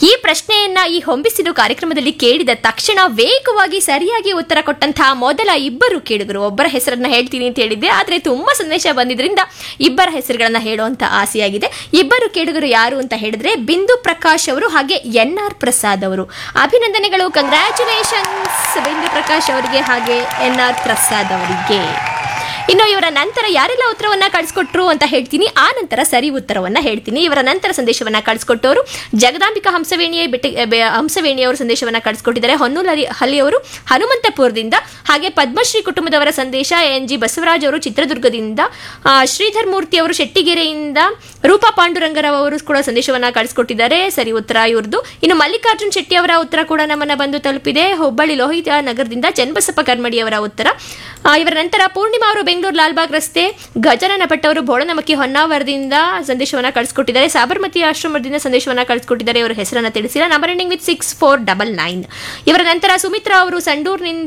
ಈ ಪ್ರಶ್ನೆಯನ್ನ ಈ ಹೊಂಬಿಸಿಲು ಕಾರ್ಯಕ್ರಮದಲ್ಲಿ ಕೇಳಿದ ತಕ್ಷಣ ವೇಗವಾಗಿ ಸರಿಯಾಗಿ ಉತ್ತರ ಕೊಟ್ಟಂತಹ ಮೊದಲ ಇಬ್ಬರು ಕೇಳುಗರು ಒಬ್ಬರ ಹೆಸರನ್ನ ಹೇಳ್ತೀನಿ ಅಂತ ಹೇಳಿದ್ದೆ ಆದ್ರೆ ತುಂಬಾ ಸಂದೇಶ ಬಂದಿದ್ರಿಂದ ಇಬ್ಬರ ಹೆಸರುಗಳನ್ನ ಹೇಳುವಂತ ಆಸೆಯಾಗಿದೆ ಇಬ್ಬರು ಕೇಳುಗರು ಯಾರು ಅಂತ ಹೇಳಿದ್ರೆ ಬಿಂದು ಪ್ರಕಾಶ್ ಅವರು ಹಾಗೆ ಎನ್ ಆರ್ ಪ್ರಸಾದ್ ಅವರು ಅಭಿನಂದನೆಗಳು ಕಂಗ್ರ್ಯಾಚುಲೇಷನ್ಸ್ ಬಿಂದು ಪ್ರಕಾಶ್ ಅವರಿಗೆ ಹಾಗೆ ಎನ್ ಆರ್ ಪ್ರಸಾದ್ ಅವರಿಗೆ ಇನ್ನು ಇವರ ನಂತರ ಯಾರೆಲ್ಲ ಉತ್ತರವನ್ನ ಕಳಿಸ್ಕೊಟ್ರು ಅಂತ ಹೇಳ್ತೀನಿ ಆ ನಂತರ ಸರಿ ಉತ್ತರವನ್ನ ಹೇಳ್ತೀನಿ ಇವರ ನಂತರ ಸಂದೇಶವನ್ನ ಕಳಿಸ್ಕೊಟ್ಟವರು ಜಗದಾಂಬಿಕಾ ಹಂಸವೇಣಿಯ ಬೆಟ್ಟ ಬೆ- ಹಂಸವೇಣಿ ಅವರು ಸಂದೇಶವನ್ನ ಕಳಿಸ್ಕೊಟ್ಟಿದ್ದಾರೆ ಹೊನ್ನೂಲರಿ ಹಳ್ಳಿಯವರು ಹನುಮಂತಪುರದಿಂದ ಹಾಗೆ ಪದ್ಮಶ್ರೀ ಕುಟುಂಬದವರ ಸಂದೇಶ ಎನ್ ಜಿ ಬಸವರಾಜ್ ಅವರು ಚಿತ್ರದುರ್ಗದಿಂದ ಆ, ಶ್ರೀಧರ್ ಮೂರ್ತಿ ಅವರು ಶೆಟ್ಟಿಗೆರೆಯಿಂದ ರೂಪಾ ಪಾಂಡುರಂಗರಾವ್ ಅವರು ಕೂಡ ಸಂದೇಶವನ್ನ ಕಳಿಸ್ಕೊಟ್ಟಿದ್ದಾರೆ ಸರಿ ಉತ್ತರ ಇವ್ರದ್ದು ಇನ್ನು ಮಲ್ಲಿಕಾರ್ಜುನ್ ಶೆಟ್ಟಿ ಅವರ ಉತ್ತರ ಕೂಡ ನಮ್ಮನ್ನ ಬಂದು ತಲುಪಿದೆ ಹುಬ್ಬಳ್ಳಿ ಲೋಹಿತ ನಗರದಿಂದ ಚನ್ನಬಸಪ್ಪ ಕರ್ಮಡಿ ಅವರ ಉತ್ತರ ಆ, ಇವರ ನಂತರ ಪೂರ್ಣಿಮಾ ಅವರು ಬೆಂಗಳೂರು ಲಾಲ್ಬಾಗ್ ರಸ್ತೆ ಗಜನನ ಭಟ್ ಅವರು ಬೋಳನಮಕ್ಕಿ ಹೊನ್ನಾವರದಿಂದ ಸಂದೇಶವನ್ನ ಕಳಿಸ್ಕೊಟ್ಟಿದ್ದಾರೆ ಸಾಬರ್ಮತಿ ಆಶ್ರಮದಿಂದ ಸಂದೇಶವನ್ನ ಕಳಿಸ್ಕೊಟ್ಟಿದ್ದಾರೆ ಇವರ ಹೆಸರನ್ನ ತಿಳಿಸಿಲ್ಲ number ending with six four double nine ಇವರ ನಂತರ ಸುಮಿತ್ರಾ ಅವರು ಸಂಡೂರಿನಿಂದ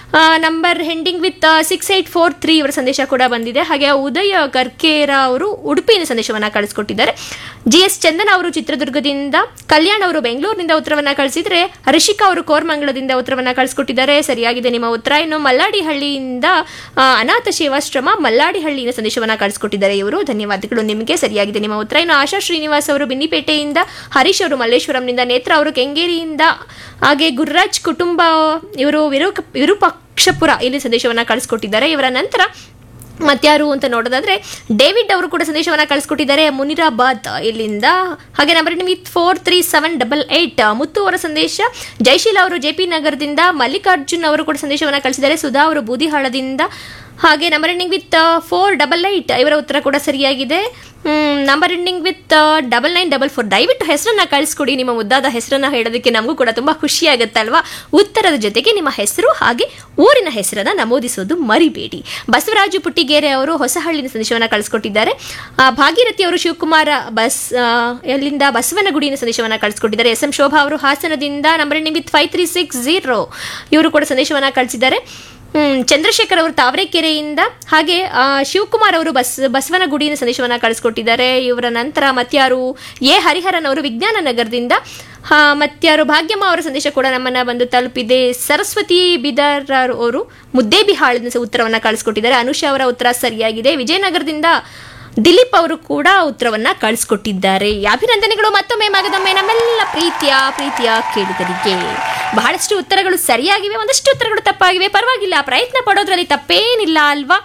number ending with six eight four three ಇವರ ಸಂದೇಶ ಕೂಡ ಬಂದಿದೆ ಹಾಗೆ ಉದಯ ಕರ್ಕೇರ ಅವರು ಉಡುಪಿಯಿಂದ ಸಂದೇಶವನ್ನ ಕಳಿಸ್ಕೊಟ್ಟಿದ್ದಾರೆ ಜಿ ಎಸ್ ಚಂದನ್ ಅವರು ಚಿತ್ರದುರ್ಗದಿಂದ ಕಲ್ಯಾಣ್ ಅವರು ಬೆಂಗಳೂರಿನಿಂದ ಉತ್ತರವನ್ನ ಕಳಿಸಿದ್ರೆ ರಿಷಿಕಾ ಅವರು ಕೋರ್ಮಂಗಲದಿಂದ ಉತ್ತರವನ್ನ ಕಳಿಸ್ಕೊಟ್ಟಿದ್ದಾರೆ ಸರಿಯಾಗಿದೆ ನಿಮ್ಮ ಉತ್ತರ ಇನ್ನು ಮಲ್ಲಾಡಿಹಳ್ಳಿಯಿಂದ ಆ, ಅನಾಥ ಸೇವಾಶ್ರಮ ಮಲ್ಲಾಡಿಹಳ್ಳಿಯಿಂದ ಸಂದೇಶವನ್ನ ಕಳಿಸ್ಕೊಟ್ಟಿದ್ದಾರೆ ಇವರು ಧನ್ಯವಾದಗಳು ನಿಮಗೆ ಸರಿಯಾಗಿದೆ ನಿಮ್ಮ ಉತ್ತರ ಇನ್ನು ಆಶಾ ಶ್ರೀನಿವಾಸ್ ಅವರು ಬಿನ್ನಿಪೇಟೆಯಿಂದ ಹರೀಶ್ ಅವರು ಮಲ್ಲೇಶ್ವರಂನಿಂದ ನೇತ್ರ ಅವರು ಕೆಂಗೇರಿಯಿಂದ ಹಾಗೆ ಗುರುರಾಜ್ ಕುಟುಂಬ ಇವರು ವಿರೂಪ ವಿರೂಪಾಕ್ಷಪುರ ಇಲ್ಲಿ ಸಂದೇಶವನ್ನ ಕಳಿಸ್ಕೊಟ್ಟಿದ್ದಾರೆ ಇವರ ನಂತರ ಮತ್ಯಾರು ಅಂತ ನೋಡೋದಾದ್ರೆ ಡೇವಿಡ್ ಅವರು ಕೂಡ ಸಂದೇಶವನ್ನ ಕಳಿಸ್ಕೊಟ್ಟಿದ್ದಾರೆ ಮುನಿರಾಬಾದ್ ಇಲ್ಲಿಂದ ಹಾಗೆ number with four three seven double eight Muthu ಅವರ ಸಂದೇಶ ಜಯಶೀಲ ಅವರು ಜೆ ಪಿ ನಗರದಿಂದ ಮಲ್ಲಿಕಾರ್ಜುನ್ ಅವರು ಕೂಡ ಸಂದೇಶವನ್ನ ಕಳಿಸಿದ್ದಾರೆ ಸುಧಾ ಅವರು ಬೂದಿಹಾಳದಿಂದ ಹಾಗೆ number ending with four double eight ಇವರ ಉತ್ತರ ಕೂಡ ಸರಿಯಾಗಿದೆ number ending with double nine double four ದಯವಿಟ್ಟು ಹೆಸರನ್ನ ಕಳಿಸ್ಕೊಡಿ ನಿಮ್ಮ ಮುದ್ದಾದ ಹೆಸರನ್ನ ಹೇಳೋದಕ್ಕೆ ನಮಗೂ ಕೂಡ ತುಂಬಾ ಖುಷಿ ಆಗುತ್ತಲ್ವಾ ಉತ್ತರದ ಜೊತೆಗೆ ನಿಮ್ಮ ಹೆಸರು ಹಾಗೆ ಊರಿನ ಹೆಸರನ್ನ ನಮೂದಿಸೋದು ಮರಿಬೇಡಿ ಬಸವರಾಜು ಪುಟ್ಟಿಗೇರೆ ಅವರು ಹೊಸಹಳ್ಳಿನ ಸಂದೇಶವನ್ನ ಕಳಿಸ್ಕೊಟ್ಟಿದ್ದಾರೆ ಆ, ಭಾಗೀರಥಿ ಅವರು ಶಿವಕುಮಾರ ಬಸ್ ಆ, ಎಲ್ಲಿಂದ ಬಸವನಗುಡಿನ ಸಂದೇಶವನ್ನ ಕಳಿಸ್ಕೊಟ್ಟಿದ್ದಾರೆ ಎಸ್ ಎಂ ಶೋಭಾ ಅವರು ಹಾಸನದಿಂದ number ending with five three six zero ಇವರು ಕೂಡ ಸಂದೇಶವನ್ನ ಕಳಿಸಿದ್ದಾರೆ ಹ್ಮ್, ಚಂದ್ರಶೇಖರ್ ಅವರು ತಾವರೆಕೆರೆಯಿಂದ ಹಾಗೆ ಆ, ಶಿವಕುಮಾರ್ ಅವರು ಬಸ್ ಬಸವನಗುಡಿನ ಸಂದೇಶವನ್ನ ಕಳಿಸ್ಕೊಟ್ಟಿದ್ದಾರೆ ಇವರ ನಂತರ ಮತ್ಯಾರು ಎ ಹರಿಹರನ್ ಅವರು ವಿಜ್ಞಾನ ನಗರದಿಂದ ಹಾ, ಮತ್ಯಾರು ಭಾಗ್ಯಮ್ಮ ಅವರ ಸಂದೇಶ ಕೂಡ ನಮ್ಮನ್ನ ಬಂದು ತಲುಪಿದೆ ಸರಸ್ವತಿ ಬಿದರ್ ಅವರು ಮುದ್ದೇಬಿಹಾಳಿನ ಉತ್ತರವನ್ನ ಕಳಿಸ್ಕೊಟ್ಟಿದ್ದಾರೆ ಅನುಷಾ ಅವರ ಉತ್ತರ ಸರಿಯಾಗಿದೆ ವಿಜಯನಗರದಿಂದ ದಿಲೀಪ್ ಅವರು ಕೂಡ ಉತ್ತರವನ್ನ ಕಳಿಸ್ಕೊಟ್ಟಿದ್ದಾರೆ ಅಭಿನಂದನೆಗಳು ಮತ್ತೊಮ್ಮೆ ಮಗದೊಮ್ಮೆ ನಮ್ಮೆಲ್ಲ ಪ್ರೀತಿಯ ಪ್ರೀತಿಯ ಕೇಳಿದರಿಗೆ ಬಹಳಷ್ಟು ಉತ್ತರಗಳು ಸರಿಯಾಗಿವೆ ಒಂದಷ್ಟು ಉತ್ತರಗಳು ತಪ್ಪಾಗಿವೆ ಪರವಾಗಿಲ್ಲ ಪ್ರಯತ್ನ ಪಡೋದ್ರಲ್ಲಿ ತಪ್ಪೇನಿಲ್ಲ ಅಲ್ವಾ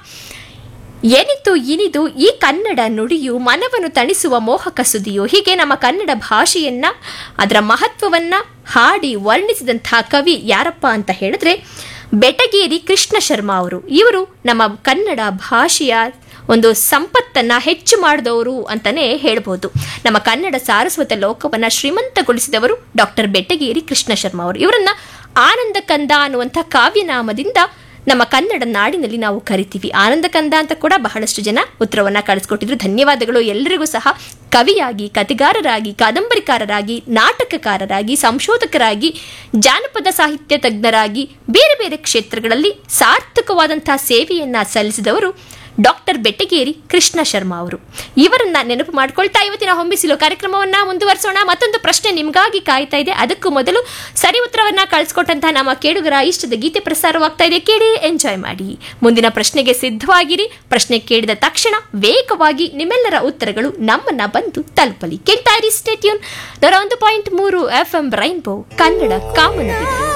ಏನಿತ್ತು ಇನಿದು ಈ ಕನ್ನಡ ನುಡಿಯು ಮನವನ್ನು ತಣಿಸುವ ಮೋಹಕ ಸುದಿಯು ಹೀಗೆ ನಮ್ಮ ಕನ್ನಡ ಭಾಷೆಯನ್ನ ಅದರ ಮಹತ್ವವನ್ನ ಹಾಡಿ ವರ್ಣಿಸಿದಂತಹ ಕವಿ ಯಾರಪ್ಪ ಅಂತ ಹೇಳಿದ್ರೆ ಬೆಟಗೇರಿ ಕೃಷ್ಣ ಶರ್ಮಾ ಅವರು ಇವರು ನಮ್ಮ ಕನ್ನಡ ಭಾಷೆಯ ಒಂದು ಸಂಪತ್ತನ್ನ ಹೆಚ್ಚು ಮಾಡಿದವರು ಅಂತಾನೆ ಹೇಳ್ಬೋದು ನಮ್ಮ ಕನ್ನಡ ಸಾರಸ್ವತ ಲೋಕವನ್ನ ಶ್ರೀಮಂತಗೊಳಿಸಿದವರು ಡಾಕ್ಟರ್ ಬೆಟ್ಟಗೇರಿ ಕೃಷ್ಣ ಶರ್ಮಾ ಅವರು ಇವರನ್ನ ಆನಂದ ಕಂದ ಅನ್ನುವಂಥ ಕಾವ್ಯನಾಮದಿಂದ ನಮ್ಮ ಕನ್ನಡ ನಾಡಿನಲ್ಲಿ ನಾವು ಕರಿತೀವಿ ಆನಂದ ಕಂದ ಅಂತ ಕೂಡ ಬಹಳಷ್ಟು ಜನ ಉತ್ತರವನ್ನ ಕಳಿಸ್ಕೊಟ್ಟಿದ್ರು ಧನ್ಯವಾದಗಳು ಎಲ್ಲರಿಗೂ ಸಹ ಕವಿಯಾಗಿ ಕಥೆಗಾರರಾಗಿ ಕಾದಂಬರಿಕಾರರಾಗಿ ನಾಟಕಕಾರರಾಗಿ ಸಂಶೋಧಕರಾಗಿ ಜಾನಪದ ಸಾಹಿತ್ಯ ತಜ್ಞರಾಗಿ ಬೇರೆ ಬೇರೆ ಕ್ಷೇತ್ರಗಳಲ್ಲಿ ಸಾರ್ಥಕವಾದಂತಹ ಸೇವೆಯನ್ನ ಸಲ್ಲಿಸಿದವರು ಡಾಕ್ಟರ್ ಬೆಟ್ಟಗೇರಿ ಕೃಷ್ಣ ಶರ್ಮಾ ಅವರು ಇವರನ್ನ ನೆನಪು ಮಾಡ್ಕೊಳ್ತಾ ಇವತ್ತಿನ ಹೊಂಬಿಸಿಲು ಕಾರ್ಯಕ್ರಮವನ್ನ ಮುಂದುವರಿಸೋಣ ಮತ್ತೊಂದು ಪ್ರಶ್ನೆ ನಿಮಗಾಗಿ ಕಾಯ್ತಾ ಇದೆ ಅದಕ್ಕೂ ಮೊದಲು ಸರಿ ಉತ್ತರವನ್ನ ಕಳಿಸ್ಕೊಟ್ಟಂತಹ ನಮ್ಮ ಕೇಳುಗರ ಇಷ್ಟದ ಗೀತೆ ಪ್ರಸಾರವಾಗ್ತಾ ಇದೆ ಕೇಳಿ ಎಂಜಾಯ್ ಮಾಡಿ ಮುಂದಿನ ಪ್ರಶ್ನೆಗೆ ಸಿದ್ಧವಾಗಿರಿ ಪ್ರಶ್ನೆ ಕೇಳಿದ ತಕ್ಷಣ ವೇಗವಾಗಿ ನಿಮ್ಮೆಲ್ಲರ ಉತ್ತರಗಳು ನಮ್ಮನ್ನ ಬಂದು ತಲುಪಲಿ ಕೇಳ್ತಾ ಇರಿ ಸ್ಟೇಟ್ಯೂನ್ ನೂರ ಒಂದು ಪಾಯಿಂಟ್ ಮೂರು ಎಫ್ ಎಂ ರೈನ್ಬೋ ಕನ್ನಡ ಕಾಮನಬಿಲ್ಲು